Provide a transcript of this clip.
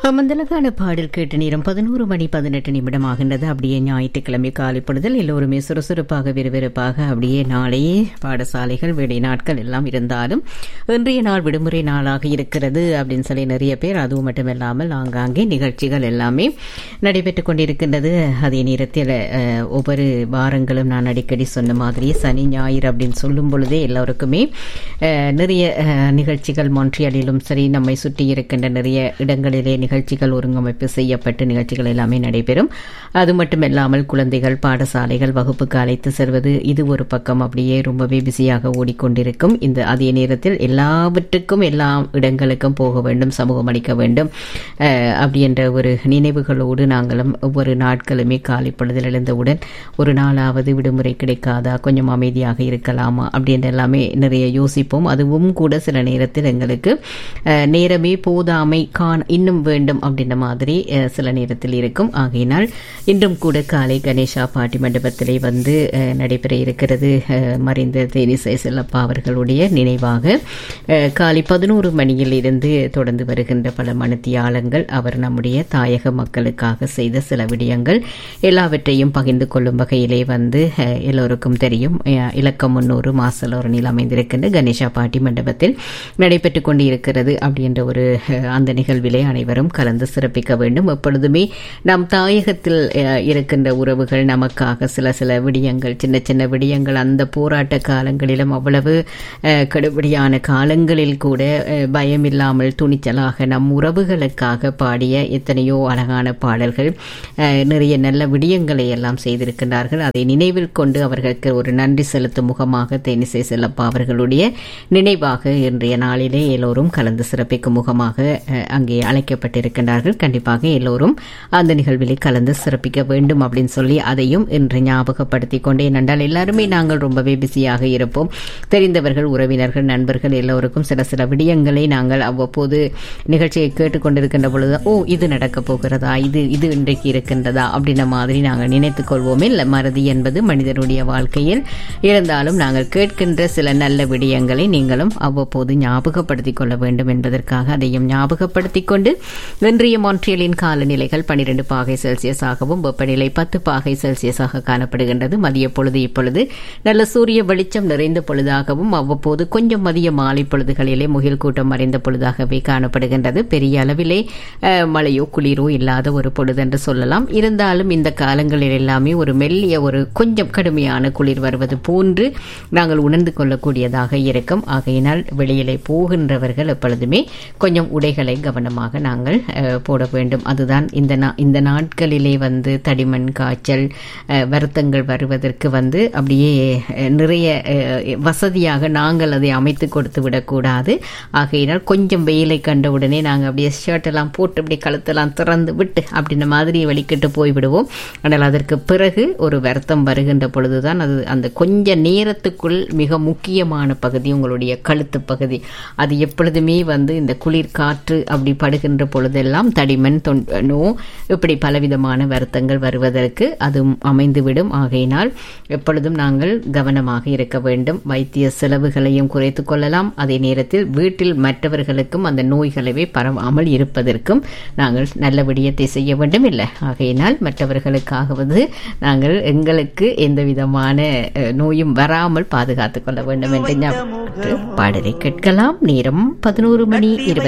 கமந்தலகான பாடல் கேட்ட நேரம் பதினோரு மணி பதினெட்டு நிமிடம் ஆகின்றது அப்படியே ஞாயிற்றுக்கிழமை காலை பொழுதில் எல்லோருமே சுறுசுறுப்பாக விறுவிறுப்பாக அப்படியே நாளையே பாடசாலைகள் வேலை நாட்கள் எல்லாம் இருந்தாலும் இன்றைய நாள் விடுமுறை நாளாக இருக்கிறது அப்படின்னு சொல்லி நிறைய பேர் அதுவும் மட்டுமில்லாமல் ஆங்காங்கே நிகழ்ச்சிகள் எல்லாமே நடைபெற்றுக் கொண்டிருக்கின்றது அதே நேரத்தில் அஹ், ஒவ்வொரு வாரங்களும் நான் அடிக்கடி சொன்ன மாதிரி சனி ஞாயிறு அப்படின்னு சொல்லும் பொழுதே எல்லோருக்குமே அஹ், நிறைய அஹ், நிகழ்ச்சிகள் மொன்றியலிலும் சரி நம்மை சுற்றி இருக்கின்ற நிறைய இடங்களிலே நிகழ்ச்சிகள் ஒருங்கமைப்பு செய்யப்பட்டு நிகழ்ச்சிகள் எல்லாமே நடைபெறும் அது மட்டுமில்லாமல் குழந்தைகள் பாடசாலைகள் வகுப்புக்கு அழைத்து செல்வது இது ஒரு பக்கம் அப்படியே ரொம்பவே பிஸியாக ஓடிக்கொண்டிருக்கும் இந்த அதே நேரத்தில் எல்லாவற்றுக்கும் எல்லா இடங்களுக்கும் போக வேண்டும் சமூகம் அளிக்க வேண்டும் அஹ், அப்படி என்ற ஒரு நினைவுகளோடு நாங்களும் ஒவ்வொரு நாட்களுமே காலை பொழுதில் எழுந்தவுடன் ஒரு நாளாவது விடுமுறை கிடைக்காதா கொஞ்சம் அமைதியாக இருக்கலாமா அப்படின்ற எல்லாமே நிறைய யோசிப்போம் அதுவும் கூட சில நேரத்தில் எங்களுக்கு அஹ், நேரமே போதாமை காண இன்னும் வேண்டும் அப்படின்ற மாதிரி அஹ், சில நேரத்தில் இருக்கும் ஆகையினால் இன்றும் கூட காலை கணேஷா பாட்டி மண்டபத்திலே வந்து அஹ், நடைபெற இருக்கிறது அஹ், மறைந்த தேனிசை செல்லப்பா அவர்களுடைய நினைவாக அஹ், காலை பதினோரு மணியில் இருந்து தொடர்ந்து வருகின்ற பல மனத்தியாளங்கள் அவர் நம்முடைய தாயக மக்களுக்காக செய்த சில விடயங்கள் எல்லாவற்றையும் பகிர்ந்து கொள்ளும் வகையிலே வந்து அஹ், எல்லோருக்கும் தெரியும் அஹ், இலக்கம் முன்னூறு மாசலோரனில் அமைந்திருக்கின்ற கணேஷா பாட்டி மண்டபத்தில் நடைபெற்றுக் கொண்டு இருக்கிறது அப்படின்ற ஒரு அஹ், அந்த நிகழ்விலே அனைவரும் கலந்து சிறப்பிக்க வேண்டும் எப்பொழுதுமே நம் தாயகத்தில் அஹ், இருக்கின்ற உறவுகள் நமக்காக சில சில விடயங்கள் சின்ன சின்ன விடயங்கள் அந்த போராட்ட காலங்களிலும் அவ்வளவு அஹ், கடுபடியான காலங்களில் கூட அஹ், பயமில்லாமல் துணிச்சலாக நம் உறவுகளுக்காக பாடிய எத்தனையோ அழகான பாடல்கள் அஹ், நிறைய நல்ல விடயங்களை எல்லாம் செய்திருக்கின்றார்கள் அதை நினைவில் கொண்டு அவர்களுக்கு ஒரு நன்றி செலுத்தும் முகமாக தேனிசை செல்லப்பா அவர்களுடைய நினைவாக இன்றைய நாளிலே எல்லோரும் கலந்து சிறப்பிக்கும் முகமாக அஹ், அங்கே அழைக்கப்பட்டிருக்கின்றார்கள் கண்டிப்பாக எல்லோரும் அந்த நிகழ்விலே கலந்து சிறப்பிக்க வேண்டும் அப்படின்னு சொல்லி அதையும் இன்று ஞாபகப்படுத்திக் கொண்டே ஏனென்றால் எல்லாருமே நாங்கள் ரொம்பவே பிஸியாக இருப்போம் தெரிந்தவர்கள் உறவினர்கள் நண்பர்கள் எல்லோருக்கும் சில சில விடயங்களை நாங்கள் அவ்வப்போது நிகழ்ச்சியை கேட்டுக்கொண்டிருக்கின்ற பொழுது ஓ இது நடக்கப் போகிறதா இது இது இன்றைக்கு இருக்கின்றதா அப்படின்ற மாதிரி நாங்கள் நினைத்துக் கொள்வோமே இல்லை மறதி என்பது மனிதனுடைய வாழ்க்கையில் இருந்தாலும் நாங்கள் கேட்கின்ற சில நல்ல விடயங்களை நீங்களும் அவ்வப்போது ஞாபகப்படுத்திக் கொள்ள வேண்டும் என்பதற்காக அதையும் ஞாபகப்படுத்திக் கொண்டு இன்றைய மான்ட்ரியலின் காலநிலைகள் பனிரெண்டு பாகை செல்சியஸாகவும் வெப்பநிலை பத்து பாகை செல்சியஸாக காணப்படுகின்றது மதிய பொழுது இப்பொழுது நல்ல சூரிய வெளிச்சம் நிறைந்த பொழுதாகவும் அவ்வப்போது கொஞ்சம் மதிய மாலை பொழுதுகளிலே முகில் கூட்டம் மறைந்த பொழுதாகவே காணப்படுகின்றது பெரிய அளவிலே அஹ், மழையோ குளிரோ இல்லாத ஒரு பொழுது என்று சொல்லலாம் இருந்தாலும் இந்த காலங்களில் எல்லாமே ஒரு மெல்லிய ஒரு கொஞ்சம் கடுமையான குளிர் வருவது போன்று நாங்கள் உணர்ந்து கொள்ளக்கூடியதாக இருக்கும் ஆகையினால் வெளியிலே போகின்றவர்கள் எப்பொழுதுமே கொஞ்சம் உடைகளை கவனமாக நாங்கள் அஹ், போட வேண்டும் அதுதான் இந்த நா- இந்த நாட்களிலே வந்து தடிமண் காய்ச்சல் அஹ், வருத்தங்கள் வருவதற்கு வந்து அப்படியே அஹ், நிறைய அஹ், வசதியாக நாங்கள் அதை அமைத்து கொடுத்து விடக்கூடாது ஆகையினால் கொஞ்சம் வெயிலை கண்டவுடனே நாங்கள் அப்படியே ஷர்ட் எல்லாம் போட்டு அப்படியே கழுத்தெல்லாம் திறந்து விட்டு அப்படின்ற மாதிரி வெளிக்கிட்டு போய்விடுவோம் ஆனால் அதற்கு பிறகு ஒரு வருத்தம் வருகின்ற பொழுதுதான் அது அந்த கொஞ்ச நேரத்துக்குள் மிக முக்கியமான பகுதி உங்களுடைய கழுத்து பகுதி அது எப்பொழுதுமே வந்து இந்த குளிர் காற்று அப்படி படுகின்ற பொழுதெல்லாம் தடிமன் தொண்டனோ இப்படி பலவிதமான வருத்தங்கள் வருவதற்கு அதுவும் அமைந்துவிடும் ஆகையினால் எப்பொழுதும் நாங்கள் கவனமாக இருக்க வேண்டும் வைத்திய செலவுகளையும் குறைத்துக் கொள்ளலாம் அதே நேரத்தில் வீட்டில் மற்றவர்களுக்கும் அந்த நோய்களவே பரவாமல் இருப்பதற்கும் நாங்கள் நல்ல விடயத்தை செய்ய வேண்டும் இல்லை ஆகையினால் மற்றவர்களுக்காகவது நாங்கள் எங்களுக்கு எந்த விதமான அஹ், நோயும் வராமல் பாதுகாத்துக் கொள்ள வேண்டும் என்று ஞாபகப்பட்டு பாடலை கேட்கலாம் நேரம் பதினோரு மணி இருபத்தி